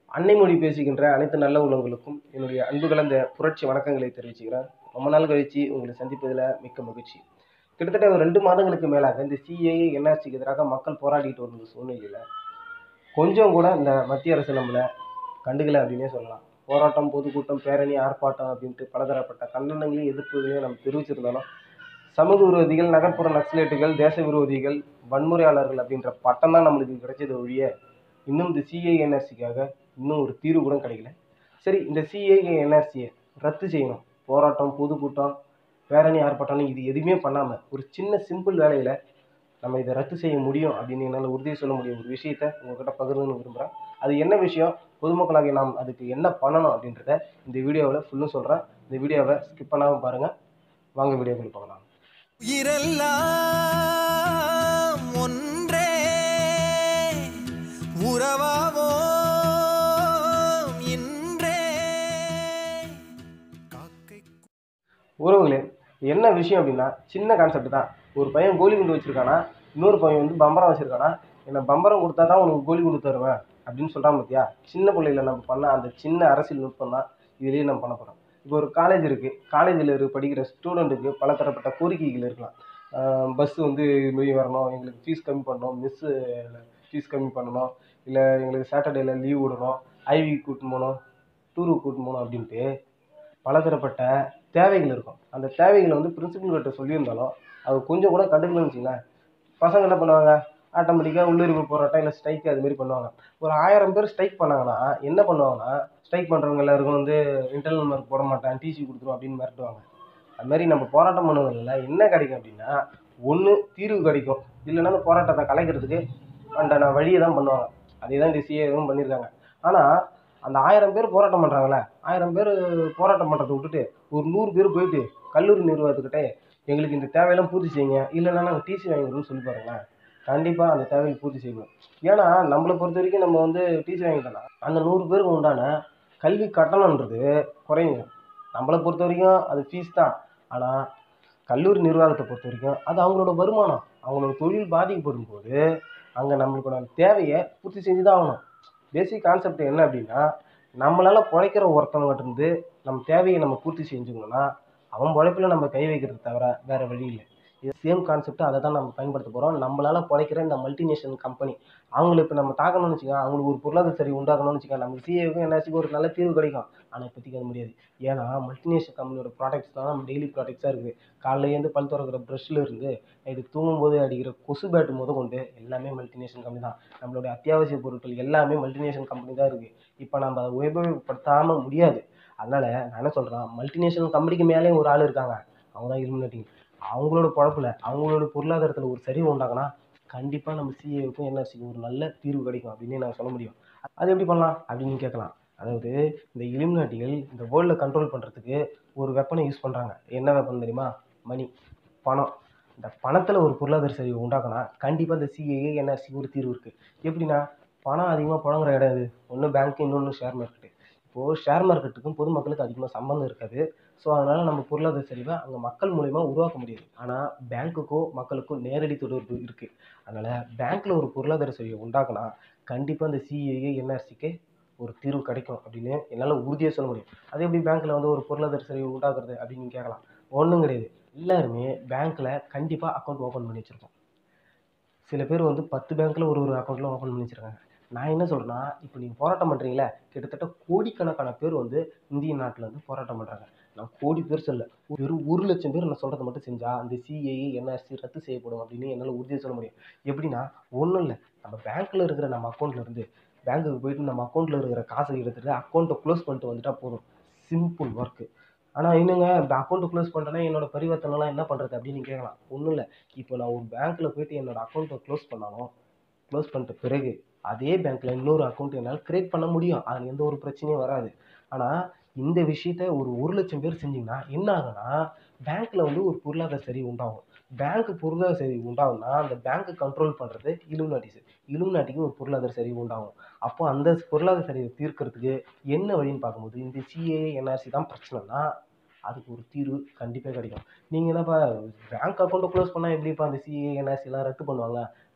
அன்னை மொழி பேசுகின்ற அனைத்து நல்ல உள்ளங்களுக்கும் என்னுடைய அன்பு கலந்த புரட்சி வணக்கங்களை தெரிவிச்சுக்கிறேன் ரொம்ப நாள் கழிச்சு உங்களை சந்திப்பதில் மிக்க மகிழ்ச்சி கிட்டத்தட்ட ஒரு ரெண்டு மாதங்களுக்கு மேலாக இந்த சிஏஏ என்ஆர்சிக்கு எதிராக மக்கள் போராடிட்டு வந்த சூழ்நிலையில் கொஞ்சம் கூட இந்த மத்திய அரசு நம்மளை கண்டுக்கல அப்படின்னே சொல்லலாம் போராட்டம் பொதுக்கூட்டம் பேரணி ஆர்ப்பாட்டம் அப்படின்ட்டு பலதரப்பட்ட கண்டனங்களையும் எதிர்ப்புகளையும் நம்ம தெரிவிச்சிருந்தாலும் சமூக விரோதிகள் நகர்ப்புற நக்சலைட்டுகள் தேச விரோதிகள் வன்முறையாளர்கள் அப்படின்ற பட்டம் தான் நம்மளுக்கு கிடைச்சது ஒழிய இன்னும் இந்த சிஏஎன்ஆர்சிக்காக இன்னும் ஒரு தீர்வு கூட கிடைக்கல சரி இந்த சிஏஎன்ஆர்சியை ரத்து செய்யணும் போராட்டம் பொதுக்கூட்டம் பேரணி ஆர்ப்பாட்டம்னு இது எதுவுமே பண்ணாமல் ஒரு சின்ன சிம்பிள் வேலையில் நம்ம இதை ரத்து செய்ய முடியும் அப்படின்னு என்னால் உறுதியை சொல்ல முடியும் ஒரு விஷயத்த உங்ககிட்ட பகிர்ந்துன்னு விரும்புகிறேன் அது என்ன விஷயம் பொதுமக்களாகிய நாம் அதுக்கு என்ன பண்ணணும் அப்படின்றத இந்த வீடியோவில் ஃபுல்லும் சொல்கிறேன் இந்த வீடியோவை ஸ்கிப் பண்ணாமல் பாருங்கள் வாங்க வீடியோக்குள்ள பார்க்கலாம் உயிரெல்லாம் ஒன்றே உறவாவோம் இன்றே காக்கை உறவுகளே என்ன விஷயம் அப்படின்னா சின்ன கான்செப்ட் தான் ஒரு பையன் கோலி குண்டு வச்சிருக்கானா இன்னொரு பையன் வந்து பம்பரம் வச்சிருக்கானா என்ன பம்பரம் கொடுத்தா தான் உனக்கு கோலி குண்டு தருவேன் அப்படின்னு சொல்கிறான் பார்த்தியா சின்ன பிள்ளையில நம்ம பண்ண அந்த சின்ன அரசியல் நுட்பம் தான் இதுலேயே நம்ம பண்ண போகிறோம் இப்போ ஒரு காலேஜ் இருக்குது காலேஜில் இரு படிக்கிற ஸ்டூடெண்ட்டுக்கு பலதரப்பட்ட கோரிக்கைகள் இருக்கலாம் பஸ் வந்து இதுமாரி வரணும் எங்களுக்கு ஃபீஸ் கம்மி பண்ணணும் மிஸ்ஸு ஃபீஸ் கம்மி பண்ணணும் இல்லை எங்களுக்கு சாட்டர்டேல லீவ் விடணும் ஐவி கூட்டின்னு போகணும் டூருக்கு கூட்டின்னு போகணும் அப்படின்ட்டு பலதரப்பட்ட தேவைகள் இருக்கும் அந்த தேவைகளை வந்து பிரின்சிபல் கிட்ட சொல்லியிருந்தாலும் அது கொஞ்சம் கூட கண்டுக்கலன்னு வச்சுங்களேன் பசங்க என்ன பண்ணுவாங்க ஆட்டோமேட்டிக்காக உள்ளுரிமை போராட்டம் இல்லை ஸ்ட்ரைக் அது மாதிரி பண்ணுவாங்க ஒரு ஆயிரம் பேர் ஸ்ட்ரைக் பண்ணாங்கன்னா என்ன பண்ணுவாங்கன்னா ஸ்ட்ரைக் பண்ணுறவங்க எல்லாருக்கும் வந்து இன்டர்னல் மார்க் போட மாட்டேன் டிசி கொடுத்துரும் அப்படின்னு மிரட்டுவாங்க அது மாதிரி நம்ம போராட்டம் பண்ணுவதில்ல என்ன கிடைக்கும் அப்படின்னா ஒன்று தீர்வு கிடைக்கும் இல்லைன்னா அந்த போராட்டத்தை கலைக்கிறதுக்கு அந்த வழியை தான் பண்ணுவாங்க அதே தான் இந்த சிஏவும் பண்ணியிருக்காங்க ஆனால் அந்த ஆயிரம் பேர் போராட்டம் பண்ணுறாங்களே ஆயிரம் பேர் போராட்டம் பண்ணுறதை விட்டுட்டு ஒரு நூறு பேர் போயிட்டு கல்லூரி நிர்வாகத்துக்கிட்டே எங்களுக்கு இந்த தேவையெல்லாம் பூர்த்தி செய்யுங்க இல்லைன்னா நாங்கள் டிசி வாங்கிக்கிறோம்னு சொல்லி பாருங்களேன் கண்டிப்பாக அந்த தேவையை பூர்த்தி செய்யணும் ஏன்னா நம்மளை பொறுத்த வரைக்கும் நம்ம வந்து டிசி வாங்கிட்டோம்னா அந்த நூறு பேருக்கு உண்டான கல்வி கட்டணன்றது குறையுங்க நம்மளை பொறுத்த வரைக்கும் அது ஃபீஸ் தான் ஆனால் கல்லூரி நிர்வாகத்தை பொறுத்த வரைக்கும் அது அவங்களோட வருமானம் அவங்களோட தொழில் பாதிக்கப்படும் போது அங்கே நம்மளுக்கான தேவையை பூர்த்தி செஞ்சு தான் ஆகணும் பேசிக் கான்செப்ட் என்ன அப்படின்னா நம்மளால் பிழைக்கிற ஒருத்தவங்ககிட்ட இருந்து நம்ம தேவையை நம்ம பூர்த்தி செஞ்சுக்கணும்னா அவன் பிழைப்பில் நம்ம கை வைக்கிறது தவிர வேறு வழி இல்லை இது சேம் கான்செப்ட் அதை தான் நம்ம பயன்படுத்த போகிறோம் நம்மளால் பிழைக்கிற இந்த மல்டிநேஷனல் கம்பெனி அவங்கள இப்போ நம்ம தாக்கணும்னு வச்சுக்கோங்க அவங்களுக்கு ஒரு பொருளாதார சரி உண்டாக்கணும்னு வச்சுக்கோங்க நம்ம சிஏவுக்கும் என்ஆர்சிக்கும் ஒரு நல்ல தீர்வு கிடைக்கும் ஆனால் இப்போதைக்கு அது முடியாது ஏன்னா மல்டிநேஷனல் கம்பெனியோட ப்ராடக்ட்ஸ் தான் நம்ம டெய்லி ப்ராடக்ட்ஸாக இருக்குது காலையிலேருந்து பல் துறக்கிற ப்ரஷ்ல இருந்து நைட்டு தூங்கும்போது அடிக்கிற கொசு பேட்டு முத கொண்டு எல்லாமே மல்டிநேஷனல் கம்பெனி தான் நம்மளுடைய அத்தியாவசிய பொருட்கள் எல்லாமே மல்டிநேஷனல் கம்பெனி தான் இருக்குது இப்போ நம்ம அதை உபயோகப்படுத்தாமல் முடியாது அதனால் நான் என்ன சொல்கிறேன் மல்டிநேஷனல் கம்பெனிக்கு மேலேயும் ஒரு ஆள் இருக்காங்க அவங்க தான் இலுமினேட்டிங் அவங்களோட குழப்பில் அவங்களோட பொருளாதாரத்தில் ஒரு சரிவு உண்டாகுனா கண்டிப்பாக நம்ம சிஏவுக்கும் என்ஆர்சிக்கும் ஒரு நல்ல தீர்வு கிடைக்கும் அப்படின்னு நான் சொல்ல முடியும் அது எப்படி பண்ணலாம் அப்படின்னு கேட்கலாம் அதாவது இந்த இலுமினாட்டிகள் இந்த வேர்ல்டில் கண்ட்ரோல் பண்ணுறதுக்கு ஒரு வெப்பனை யூஸ் பண்ணுறாங்க என்ன வெப்பன் தெரியுமா மணி பணம் இந்த பணத்தில் ஒரு பொருளாதார சரிவு உண்டாக்குனா கண்டிப்பாக இந்த சிஏஏ என்ஆர்சிக்கு ஒரு தீர்வு இருக்குது எப்படின்னா பணம் அதிகமாக புழங்குற இடம் இது ஒன்று பேங்க்கு இன்னொன்று ஷேர் மார்க்கெட்டு இப்போது ஷேர் மார்க்கெட்டுக்கும் பொதுமக்களுக்கு அதிகமாக சம்மந்தம் இருக்காது ஸோ அதனால் நம்ம பொருளாதார சரிவை அங்கே மக்கள் மூலிமா உருவாக்க முடியாது ஆனால் பேங்க்குக்கோ மக்களுக்கும் நேரடி தொடர்பு இருக்குது அதனால் பேங்க்கில் ஒரு பொருளாதார சரிவை உண்டாக்குனா கண்டிப்பாக இந்த சிஏஏ என்ஆர்சிக்கு ஒரு தீர்வு கிடைக்கும் அப்படின்னு என்னால் உறுதியாக சொல்ல முடியும் அது எப்படி பேங்க்கில் வந்து ஒரு பொருளாதார சரிவு உண்டாக்குறது அப்படின்னு கேட்கலாம் ஒன்றும் கிடையாது எல்லாருமே பேங்க்கில் கண்டிப்பாக அக்கௌண்ட் ஓப்பன் பண்ணி வச்சுருக்கோம் சில பேர் வந்து பத்து பேங்க்கில் ஒரு ஒரு அக்கௌண்ட்டில் ஓப்பன் பண்ணி வச்சுருக்காங்க நான் என்ன சொல்கிறேன்னா இப்போ நீங்கள் போராட்டம் பண்ணுறீங்களே கிட்டத்தட்ட கோடிக்கணக்கான பேர் வந்து இந்திய நாட்டில் வந்து போராட்டம் பண்ணுறாங்க நான் கோடி பேர் சொல்ல வெறும் ஒரு லட்சம் பேர் நான் சொல்கிறத மட்டும் செஞ்சால் அந்த சிஏஏ என்ஆர்சி ரத்து செய்யப்படும் அப்படின்னு என்னால் உறுதியாக சொல்ல முடியும் எப்படின்னா ஒன்றும் இல்லை நம்ம பேங்க்கில் இருக்கிற நம்ம அக்கௌண்ட்டில் இருந்து பேங்க்குக்கு போயிட்டு நம்ம அக்கௌண்ட்டில் இருக்கிற காசை எடுத்துகிட்டு அக்கௌண்ட்டை க்ளோஸ் பண்ணிட்டு வந்துட்டா போதும் சிம்பிள் ஒர்க்கு ஆனால் என்னங்க இந்த அக்கௌண்ட்டு க்ளோஸ் பண்ணுறேன்னா என்னோட பரிவர்த்தனைலாம் என்ன பண்ணுறது அப்படின்னு நீங்க கேட்கலாம் ஒன்றும் இல்லை இப்போ நான் ஒரு பேங்க்கில் போயிட்டு என்னோட அக்கௌண்ட்டை க்ளோஸ் பண்ணாலும் க்ளோஸ் பண்ணிட்ட பிறகு அதே பேங்க்கில் இன்னொரு அக்கௌண்ட் என்னால் க்ரியேட் பண்ண முடியும் அதில் எந்த ஒரு பிரச்சனையும் வராது ஆனால் இந்த விஷயத்த ஒரு ஒரு லட்சம் பேர் செஞ்சிங்கன்னா என்ன ஆகும்னா பேங்க்கில் வந்து ஒரு பொருளாதார சரி உண்டாகும் பேங்க் பொருளாதார சரி உண்டாகும்னா அந்த பேங்க்கை கண்ட்ரோல் பண்ணுறது இலுமினாட்டிஸ் இலுமினாட்டிக்கு ஒரு பொருளாதார சரி உண்டாகும் அப்போ அந்த பொருளாதார சரிவை தீர்க்கறதுக்கு என்ன வழின்னு பார்க்கும்போது இந்த சிஏஏ என்ஆர்சி தான் பிரச்சனைனா அதுக்கு ஒரு தீர்வு கண்டிப்பாக கிடைக்கும் நீங்கள் என்னப்பா பேங்க் அக்கௌண்ட்டை க்ளோஸ் பண்ணால் எப்படிப்பா அந்த சிஏ என்ஆர்சிலாம் ரத்து பண்ணுவாங்க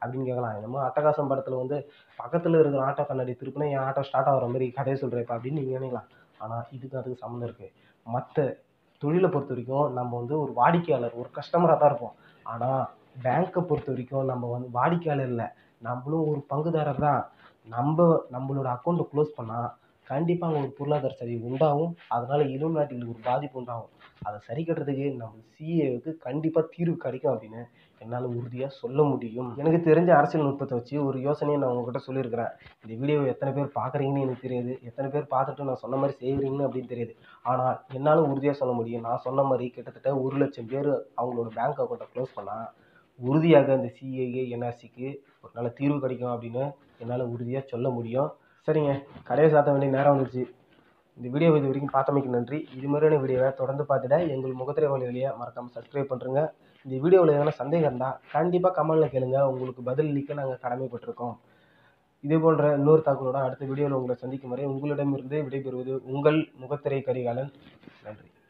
அப்படின்னு கேட்கலாம் என்னமோ அட்டகாசம் படத்தில் வந்து பக்கத்தில் இருக்கிற ஆட்டோ கண்ணாடி திருப்பினா என் ஆட்டோ ஸ்டார்ட் ஆகிற மாதிரி கதையை சொல்கிறேப்பா அப்படின்னு நீங்கள் நினைக்கலாம் ஆனால் இதுக்கு அதுக்கு சம்மந்தம் இருக்குது மற்ற தொழிலை பொறுத்த வரைக்கும் நம்ம வந்து ஒரு வாடிக்கையாளர் ஒரு கஸ்டமராக தான் இருப்போம் ஆனால் பேங்க்கை பொறுத்த வரைக்கும் நம்ம வந்து வாடிக்கையாளர் இல்லை நம்மளும் ஒரு பங்குதாரர் தான் நம்ம நம்மளோட அக்கௌண்ட்டை க்ளோஸ் பண்ணால் கண்டிப்பாக அங்கே ஒரு பொருளாதார சரிவு உண்டாகும் அதனால் இளம் நாட்டிகளுக்கு ஒரு பாதிப்பு உண்டாகும் அதை சரி கட்டுறதுக்கு நம்ம சிஏவுக்கு கண்டிப்பாக தீர்வு கிடைக்கும் அப்படின்னு என்னால் உறுதியாக சொல்ல முடியும் எனக்கு தெரிஞ்ச அரசியல் நுட்பத்தை வச்சு ஒரு யோசனையை நான் உங்ககிட்ட சொல்லியிருக்கிறேன் இந்த வீடியோவை எத்தனை பேர் பார்க்குறீங்கன்னு எனக்கு தெரியாது எத்தனை பேர் பார்த்துட்டு நான் சொன்ன மாதிரி செய்கிறீங்கன்னு அப்படின்னு தெரியாது ஆனால் என்னால் உறுதியாக சொல்ல முடியும் நான் சொன்ன மாதிரி கிட்டத்தட்ட ஒரு லட்சம் பேர் அவங்களோட பேங்க் அக்கௌண்ட்டை க்ளோஸ் பண்ணால் உறுதியாக இந்த சிஏஏ என்ஆர்சிக்கு ஒரு நல்ல தீர்வு கிடைக்கும் அப்படின்னு என்னால் உறுதியாக சொல்ல முடியும் சரிங்க கடையை சாத்த வேண்டிய நேரம் வந்துருச்சு இந்த வீடியோ இது வரைக்கும் பார்த்தமைக்கு நன்றி இது மாதிரியான வீடியோவை தொடர்ந்து பார்த்துட எங்கள் முகத்திரை வழியிலேயே மறக்காமல் சப்ஸ்கிரைப் பண்ணுறங்க இந்த வீடியோவில் எதனா சந்தேகம் இருந்தால் கண்டிப்பாக கமெண்டில் கேளுங்க உங்களுக்கு பதில் அளிக்க நாங்கள் கடமைப்பட்டிருக்கோம் இதே போன்ற இன்னொரு தகவலோட அடுத்த வீடியோவில் உங்களை சந்திக்கும் வரை உங்களிடமிருந்து விடைபெறுவது உங்கள் முகத்திரை கரிகாலன் நன்றி